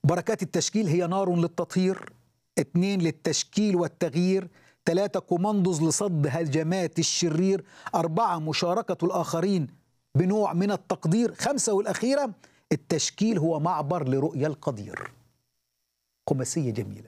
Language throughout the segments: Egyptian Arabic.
بركات التشكيل هي نار للتطهير اثنين للتشكيل والتغيير ثلاثة كوماندوز لصد هجمات الشرير أربعة مشاركة الآخرين بنوع من التقدير خمسة والأخيرة التشكيل هو معبر لرؤية القدير خماسية جميلة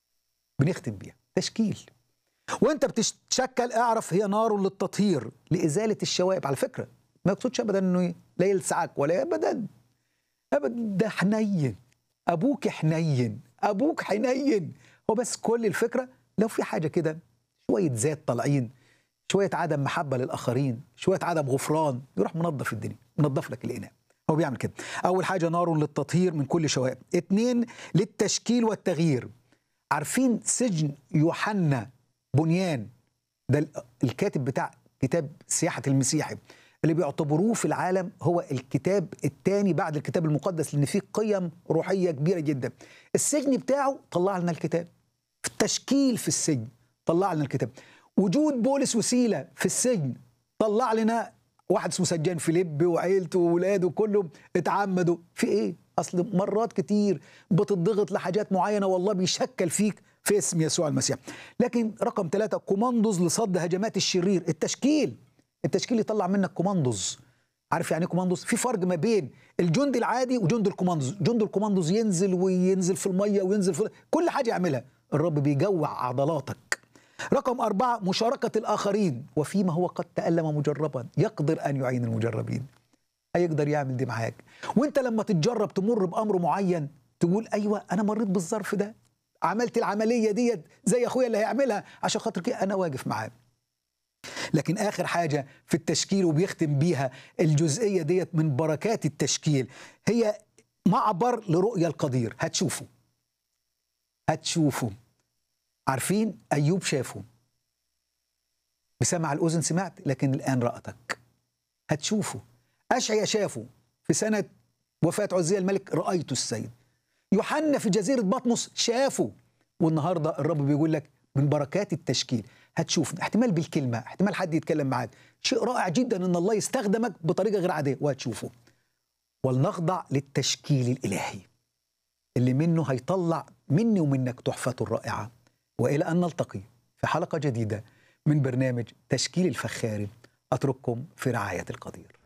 بنختم بيها تشكيل وانت بتتشكل اعرف هي نار للتطهير لازاله الشوائب على فكره ما يقصدش ابدا انه لا يلسعك ولا ابدا ابدا ده حنين ابوك حنين ابوك حنين هو بس كل الفكره لو في حاجه كده شويه ذات طالعين شويه عدم محبه للاخرين شويه عدم غفران يروح منظف الدنيا منظف لك الاناء هو بيعمل كده اول حاجه نار للتطهير من كل شوائب اتنين للتشكيل والتغيير عارفين سجن يوحنا بنيان ده الكاتب بتاع كتاب سياحة المسيحي اللي بيعتبروه في العالم هو الكتاب الثاني بعد الكتاب المقدس لأن فيه قيم روحية كبيرة جدا السجن بتاعه طلع لنا الكتاب في التشكيل في السجن طلع لنا الكتاب وجود بولس وسيلة في السجن طلع لنا واحد اسمه سجان فيليب وعيلته وولاده كلهم اتعمدوا في ايه اصل مرات كتير بتضغط لحاجات معينه والله بيشكل فيك في اسم يسوع المسيح لكن رقم ثلاثة كوماندوز لصد هجمات الشرير التشكيل التشكيل يطلع منك كوماندوز عارف يعني ايه كوماندوز في فرق ما بين الجندي العادي وجند الكوماندوز جند الكوماندوز ينزل وينزل في الميه وينزل في كل حاجه يعملها الرب بيجوع عضلاتك رقم أربعة مشاركة الآخرين وفيما هو قد تألم مجربا يقدر أن يعين المجربين هيقدر يعمل دي معاك وانت لما تتجرب تمر بأمر معين تقول أيوة أنا مريت بالظرف ده عملت العمليه ديت زي اخويا اللي هيعملها عشان خاطر كده انا واقف معاه لكن اخر حاجه في التشكيل وبيختم بيها الجزئيه ديت من بركات التشكيل هي معبر لرؤيه القدير هتشوفوا هتشوفوا عارفين ايوب شافه بسمع الاذن سمعت لكن الان راتك هتشوفوا اشعيا شافه في سنه وفاه عزية الملك رايت السيد يوحنا في جزيرة بطمس شافه والنهاردة الرب بيقول لك من بركات التشكيل هتشوف احتمال بالكلمة احتمال حد يتكلم معاك شيء رائع جدا ان الله يستخدمك بطريقة غير عادية وهتشوفه ولنخضع للتشكيل الإلهي اللي منه هيطلع مني ومنك تحفته الرائعة وإلى أن نلتقي في حلقة جديدة من برنامج تشكيل الفخاري أترككم في رعاية القدير